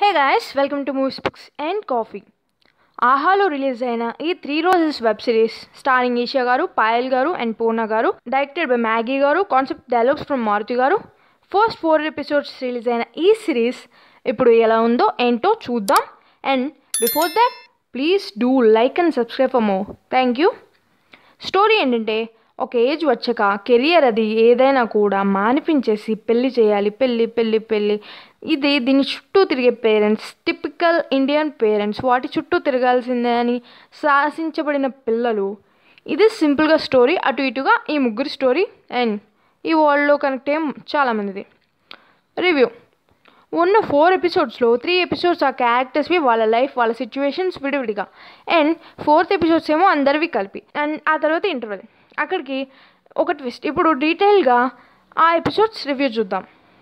hey guys welcome to movies books and coffee ఆహాలో release అయిన ఈ three roses web series starring Eesha గారు పాయల్ గారు అండ్ పూర్ణ గారు డైరెక్టెడ్ బై మ్యాగీ గారు కాన్సెప్ట్ డైలాగ్స్ ఫ్రమ్ మారుతి గారు ఫస్ట్ ఫోర్ ఎపిసోడ్స్ రిలీజ్ అయిన ఈ సిరీస్ ఇప్పుడు ఎలా ఉందో ఏంటో చూద్దాం and before that please do like and subscribe for more thank you story ఏంటంటే ఒక ఏజ్ వచ్చాక కెరియర్ అది ఏదైనా కూడా మానిపించేసి పెళ్లి చేయాలి పెళ్ళి పెళ్ళి పెళ్ళి ఇది దీని చుట్టూ తిరిగే పేరెంట్స్ టిపికల్ ఇండియన్ పేరెంట్స్ వాటి చుట్టూ తిరగాల్సిందే అని శాసించబడిన పిల్లలు ఇది సింపుల్గా స్టోరీ అటు ఇటుగా ఈ ముగ్గురు స్టోరీ అండ్ ఈ వరల్డ్లో కనెక్ట్ అయ్యే చాలామందిది రివ్యూ ఉన్న ఫోర్ ఎపిసోడ్స్లో త్రీ ఎపిసోడ్స్ ఆ క్యారెక్టర్స్వి వాళ్ళ లైఫ్ వాళ్ళ సిచ్యువేషన్స్ విడివిడిగా అండ్ ఫోర్త్ ఎపిసోడ్స్ ఏమో అందరివి కలిపి అండ్ ఆ తర్వాత ఇంటర్వెల్ అక్కడికి ఒక ట్విస్ట్ ఇప్పుడు డీటెయిల్గా ఆ ఎపిసోడ్స్ రివ్యూ చూద్దాం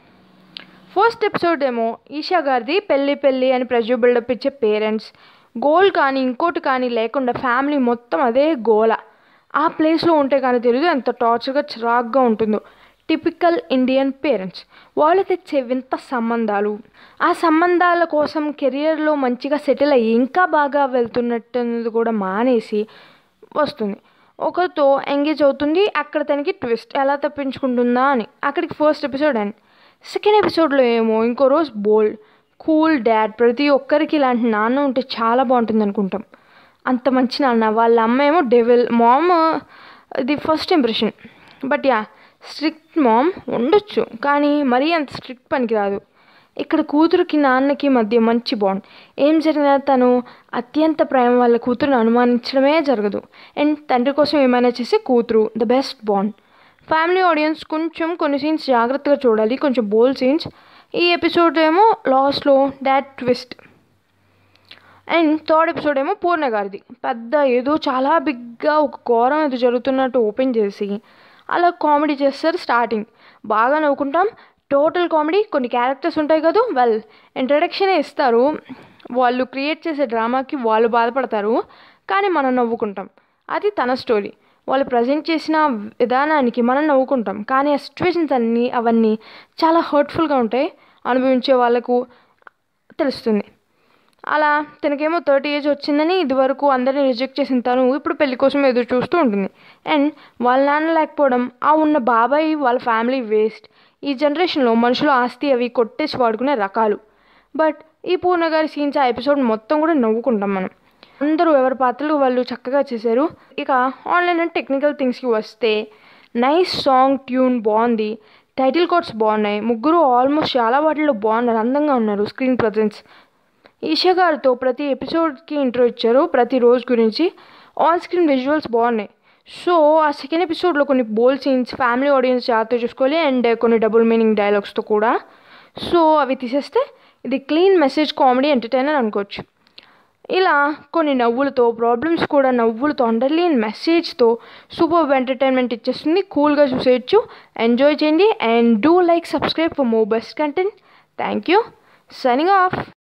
ఫస్ట్ ఎపిసోడ్ ఏమో ఈషా గారిది పెళ్ళి పెళ్ళి అని ప్రెజర్ బిల్డప్ ఇచ్చే పేరెంట్స్ గోల్ కానీ ఇంకోటి కానీ లేకుండా ఫ్యామిలీ మొత్తం అదే గోల ఆ ప్లేస్లో ఉంటే కానీ తెలియదు ఎంత టార్చర్గా చిరాగ్గా ఉంటుందో టిపికల్ ఇండియన్ పేరెంట్స్ వాళ్ళు తెచ్చే వింత సంబంధాలు ఆ సంబంధాల కోసం కెరియర్లో మంచిగా సెటిల్ అయ్యి ఇంకా బాగా వెళ్తున్నట్టు కూడా మానేసి వస్తుంది ఒకరితో ఎంగేజ్ అవుతుంది అక్కడ తనకి ట్విస్ట్ ఎలా తప్పించుకుంటుందా అని అక్కడికి ఫస్ట్ ఎపిసోడ్ అండ్ సెకండ్ ఎపిసోడ్లో ఏమో ఇంకో రోజు బోల్డ్ కూల్ డాడ్ ప్రతి ఒక్కరికి ఇలాంటి నాన్న ఉంటే చాలా బాగుంటుంది అనుకుంటాం అంత మంచి నాన్న వాళ్ళ అమ్మ ఏమో డెవిల్ మామ్ ఇది first impression but ya strict mom ఉండొచ్చు కానీ మరీ అంత స్ట్రిక్ట్ పనికిరాదు ఇక్కడ కూతురుకి నాన్నకి మధ్య మంచి బాండ్ ఏం జరిగినా తను అత్యంత ప్రేమ వాళ్ళ కూతురుని అనుమానించడమే జరగదు అండ్ తండ్రి కోసం ఏమైనా చేసే కూతురు the best bond family audience కొంచెం కొన్ని సీన్స్ జాగ్రత్తగా చూడాలి కొంచెం బోల్ సీన్స్ ఈ ఎపిసోడ్ ఏమో లాస్ట్లో dad twist and third episode ఏమో పూర్ణ గారిది పెద్ద ఏదో చాలా బిగ్గా ఒక ఘోరం ఏదో జరుగుతున్నట్టు ఓపెన్ చేసి అలా కామెడీ చేస్తారు స్టార్టింగ్ బాగా నవ్వుకుంటాం టోటల్ కామెడీ కొన్ని క్యారెక్టర్స్ ఉంటాయి కదా వెల్ ఇంట్రడక్షనే ఇస్తారు వాళ్ళు క్రియేట్ చేసే డ్రామాకి వాళ్ళు బాధపడతారు కానీ మనం నవ్వుకుంటాం అది తన స్టోరీ వాళ్ళు ప్రజెంట్ చేసిన విధానానికి మనం నవ్వుకుంటాం కానీ ఆ సిచ్యువేషన్స్ అన్నీ అవన్నీ చాలా హర్ట్ఫుల్గా ఉంటాయి అనుభవించే వాళ్ళకు తెలుస్తుంది అలా తనకేమో థర్టీ ఏజ్ వచ్చిందని ఇదివరకు అందరినీ రిజెక్ట్ చేసిన తను ఇప్పుడు పెళ్లి కోసం ఎదురు చూస్తూ ఉంటుంది అండ్ వాళ్ళ నాన్న లేకపోవడం ఆ ఉన్న బాబాయ్ వాళ్ళ ఫ్యామిలీ వేస్ట్ ఈ జనరేషన్లో మనుషులు ఆస్తి అవి కొట్టేసి వాడుకునే రకాలు బట్ ఈ పూర్ణ గారి సీన్స్ ఆ ఎపిసోడ్ మొత్తం కూడా నవ్వుకుంటాం మనం అందరూ ఎవరి పాత్రలు వాళ్ళు చక్కగా చేశారు ఇక ఆన్లైన్ అండ్ టెక్నికల్ థింగ్స్కి వస్తే నైస్ సాంగ్ ట్యూన్ బాగుంది టైటిల్ కోడ్స్ బాగున్నాయి ముగ్గురు ఆల్మోస్ట్ చాలా వాటిలో బాగున్నారు అందంగా ఉన్నారు స్క్రీన్ ప్రజెన్స్ ఈషా గారితో ప్రతి ఎపిసోడ్కి ఇంట్రో ఇచ్చారు ప్రతి రోజు గురించి ఆన్ స్క్రీన్ విజువల్స్ బాగున్నాయి సో ఆ సెకండ్ ఎపిసోడ్లో కొన్ని బోల్ సీన్స్ ఫ్యామిలీ ఆడియన్స్ జాగ్రత్త చూసుకోవాలి అండ్ కొన్ని డబుల్ మీనింగ్ డైలాగ్స్తో కూడా సో అవి తీసేస్తే ఇది క్లీన్ మెసేజ్ కామెడీ ఎంటర్టైనర్ అనుకోవచ్చు ఇలా కొన్ని నవ్వులతో ప్రాబ్లమ్స్ కూడా నవ్వులతో అండర్లీన్ మెసేజ్తో సూపర్ ఎంటర్టైన్మెంట్ ఇచ్చేస్తుంది కూల్గా చూసేయచ్చు ఎంజాయ్ చేయండి and do like subscribe for more best content thank you signing of